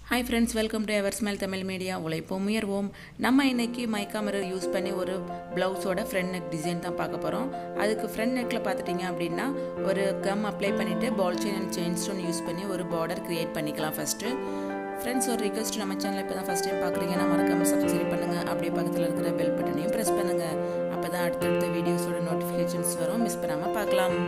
hi friends welcome to our ஸ்மெல் Tamil media உழைப்போம் முயர்வோம் நம்ம இன்னைக்கு மைக்கா மிரர் யூஸ் பண்ணி ஒரு ப்ளவுஸோட ஃப்ரண்ட் நெக் டிசைன் தான் பார்க்க போகிறோம் அதுக்கு ஃப்ரண்ட் நெக்கில் பார்த்துட்டிங்க அப்படின்னா ஒரு கம் அப்ளை பண்ணிவிட்டு ball chain and chain stone use பண்ணி ஒரு பார்டர் க்ரியேட் பண்ணிக்கலாம் ஃபஸ்ட்டு ஃப்ரெண்ட்ஸ் ஒரு ரிக்வஸ்ட் நம்ம சேனல் இப்போ தான் ஃபஸ்ட் டைம் பார்க்குறீங்கன்னா மறக்காமல் சப்ஸ்கிரைப் பண்ணுங்கள் அப்படியே பக்கத்தில் இருக்கிற பெல் பட்டனையும் ப்ரெஸ் பண்ணுங்கள் அப்போ தான் அடுத்தடுத்த வீடியோஸோட நோட்டிஃபிகேஷன்ஸ் வரும் மிஸ் பண்ணாமல் பார்க்கலாம்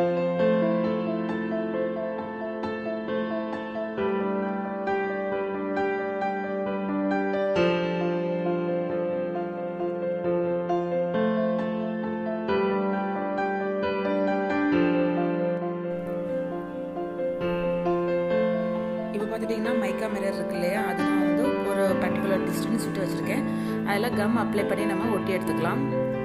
இப்போ பார்த்துட்டிங்கன்னா மைக்கா மிரர் இருக்கு இல்லையா அது நான் வந்து ஒரு பர்டிகுலர் டிஸ்டன்ஸ் விட்டு வச்சுருக்கேன் அதில் கம் அப்ளை பண்ணி நம்ம ஒட்டி எடுத்துக்கலாம்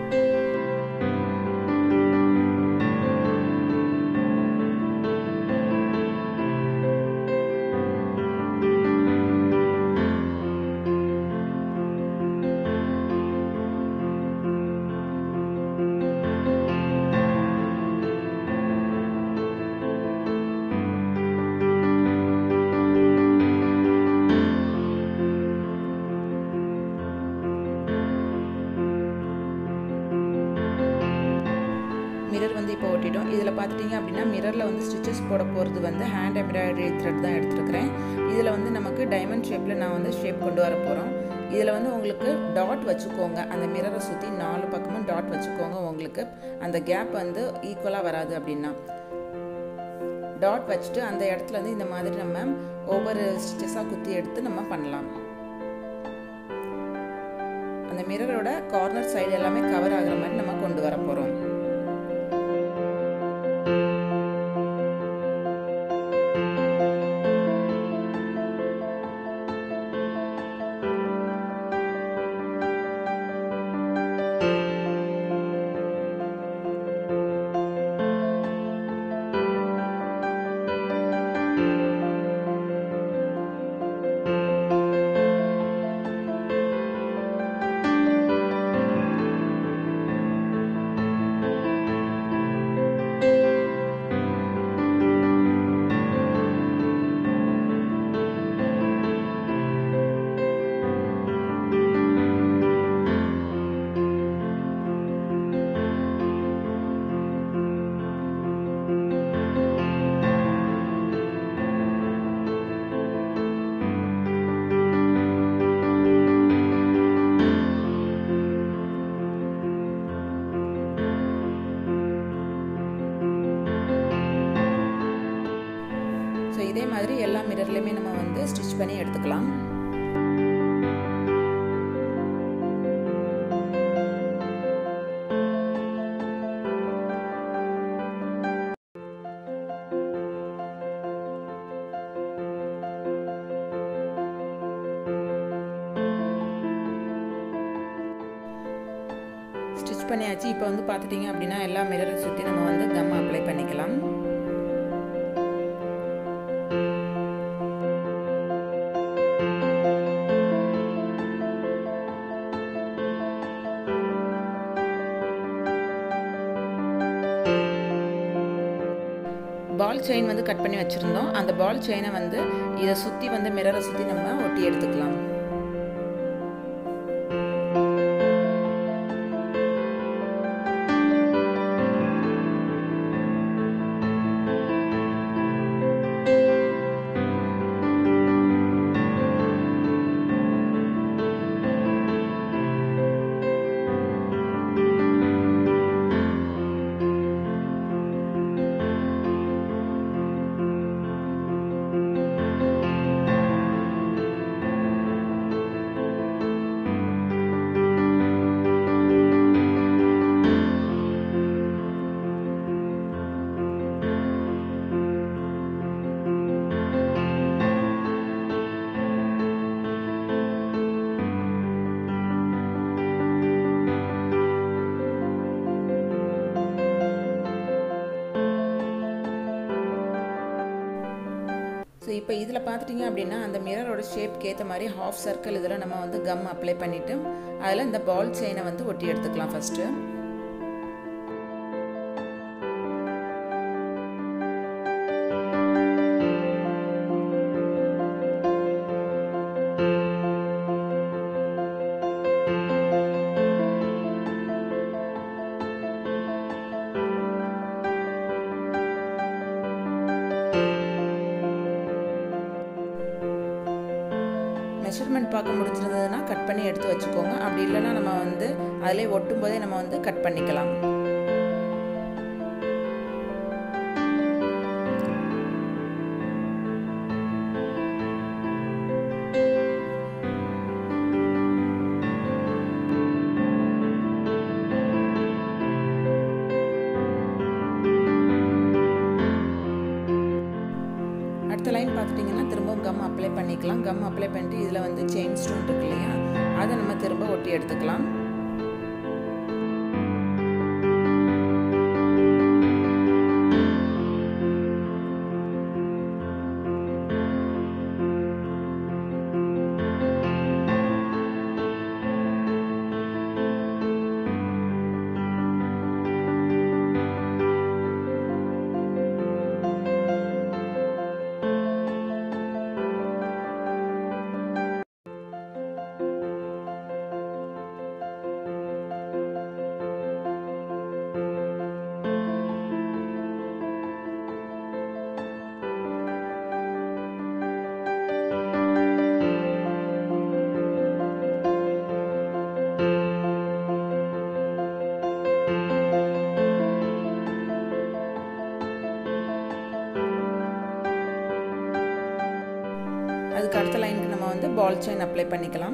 மிரர் வந்து இப்போ ஒட்டிட்டோம் இதில் பார்த்துட்டிங்க அப்படின்னா மிரரில் வந்து ஸ்டிச்சஸ் போட போகிறது வந்து ஹேண்ட் எம்ப்ராய்டரி த்ரெட் தான் எடுத்துருக்கிறேன் இதில் வந்து நமக்கு டைமண்ட் ஷேப்பில் நான் வந்து ஷேப் கொண்டு வர போகிறோம் இதில் வந்து உங்களுக்கு டாட் வச்சுக்கோங்க அந்த மிரரை சுற்றி நாலு பக்கமும் டாட் வச்சுக்கோங்க உங்களுக்கு அந்த கேப் வந்து ஈக்குவலாக வராது அப்படின்னா டாட் வச்சுட்டு அந்த இடத்துல வந்து இந்த மாதிரி நம்ம ஒவ்வொரு ஸ்டிச்சஸாக குத்தி எடுத்து நம்ம பண்ணலாம் அந்த மிரரோட கார்னர் சைடு எல்லாமே கவர் ஆகிற மாதிரி நம்ம கொண்டு வர போகிறோம் ஸோ இதே மாதிரி எல்லா மிரர்லையுமே நம்ம வந்து ஸ்டிச் பண்ணி எடுத்துக்கலாம் ஸ்டிச் பண்ணியாச்சு இப்போ வந்து பார்த்துட்டிங்க அப்படின்னா எல்லா மிரரை சுற்றி நம்ம வந்து கம் அப்ளை பண்ணிக்கலாம் பால் செயின் வந்து கட் பண்ணி வச்சுருந்தோம் அந்த பால் செயினை வந்து இதை சுற்றி வந்து மிரரை சுற்றி நம்ம ஒட்டி எடுத்துக்கலாம் ஸோ இப்போ இதில் பார்த்துட்டிங்க அப்படின்னா அந்த மிரரோட ஷேப்க்கு ஏற்ற மாதிரி ஹாஃப் சர்க்கிள் இதில் நம்ம வந்து கம் அப்ளை பண்ணிவிட்டு அதில் இந்த பால் செயினை வந்து ஒட்டி எடுத்துக்கலாம் ஃபஸ்ட்டு மெஷர்மெண்ட் பார்க்க முடிஞ்சிருந்ததுன்னா கட் பண்ணி எடுத்து வச்சுக்கோங்க அப்படி இல்லைன்னா நம்ம வந்து அதிலே ஒட்டும் போதே நம்ம வந்து கட் பண்ணிக்கலாம் அடுத்த லைன் பார்த்துட்டிங்கன்னா திரும்பவும் கம் அப்ளை பண்ணிக்கலாம் கம் அப்ளை பண்ணிட்டு இதில் வந்து செயின் ஸ்டோன் இருக்கு இல்லையா அதை நம்ம திரும்ப ஒட்டி எடுத்துக்கலாம் அதுக்கு அடுத்த லைனுக்கு நம்ம வந்து பால் செயின் அப்ளை பண்ணிக்கலாம்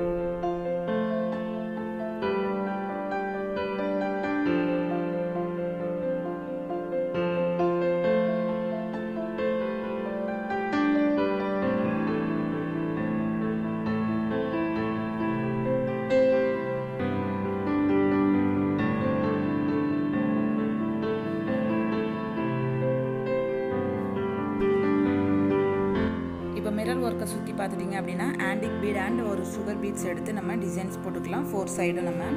இப்போ மிரர் ஒர்க்கை சுற்றி பார்த்துட்டிங்க அப்படின்னா ஆண்டிக் பீட் அண்ட் ஒரு சுகர் பீட்ஸ் எடுத்து நம்ம டிசைன்ஸ் போட்டுக்கலாம் ஃபோர் சைடும் நம்ம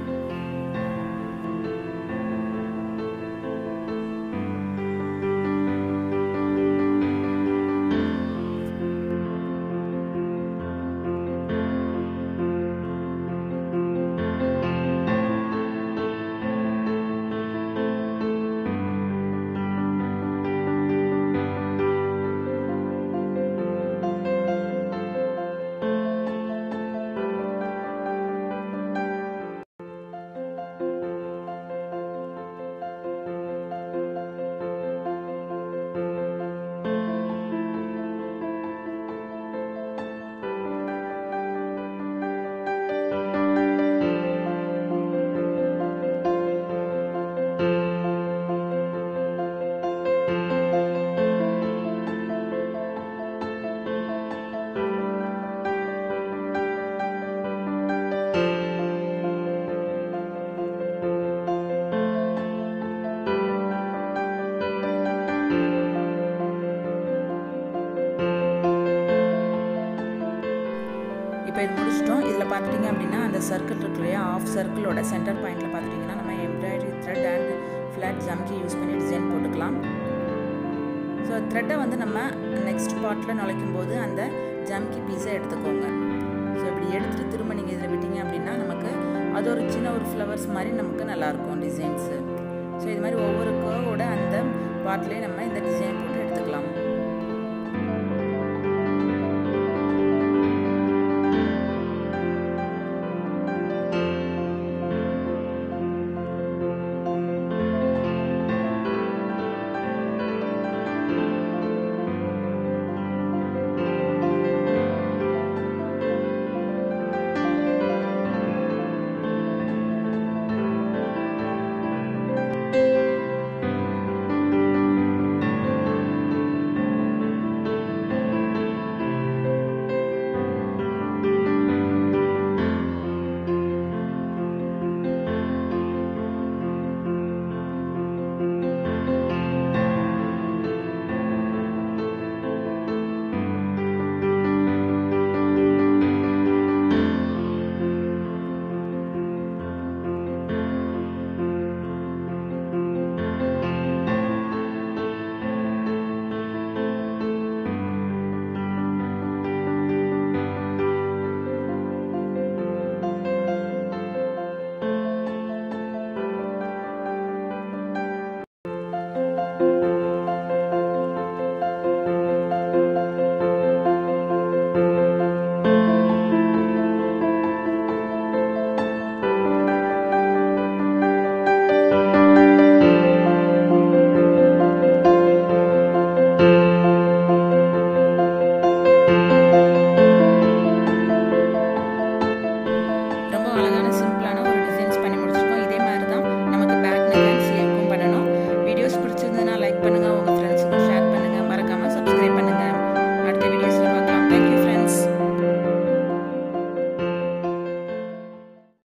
இப்போ இது முடிச்சிட்டோம் இதில் பார்த்துட்டிங்க அப்படின்னா அந்த சர்க்கிள் இருக்கு இல்லையா ஆஃப் சர்க்கிளோட சென்டர் பாயிண்டில் பார்த்துட்டிங்கன்னா நம்ம எம்ப்ராய்டரி த்ரெட் அண்ட் ஃப்ளாட் ஜம்கி யூஸ் பண்ணி டிசைன் போட்டுக்கலாம் ஸோ த்ரெட்டை வந்து நம்ம நெக்ஸ்ட் பார்ட்டில் நுழைக்கும் போது அந்த ஜம்கி பீஸை எடுத்துக்கோங்க ஸோ இப்படி எடுத்துகிட்டு திரும்ப நீங்கள் இதில் விட்டீங்க அப்படின்னா நமக்கு அது ஒரு சின்ன ஒரு ஃப்ளவர்ஸ் மாதிரி நமக்கு நல்லாயிருக்கும் டிசைன்ஸு ஸோ இது மாதிரி ஒவ்வொரு கர்வோட அந்த பார்ட்லேயே நம்ம இந்த டிசைன் போட்டு எடுத்துக்கலாம்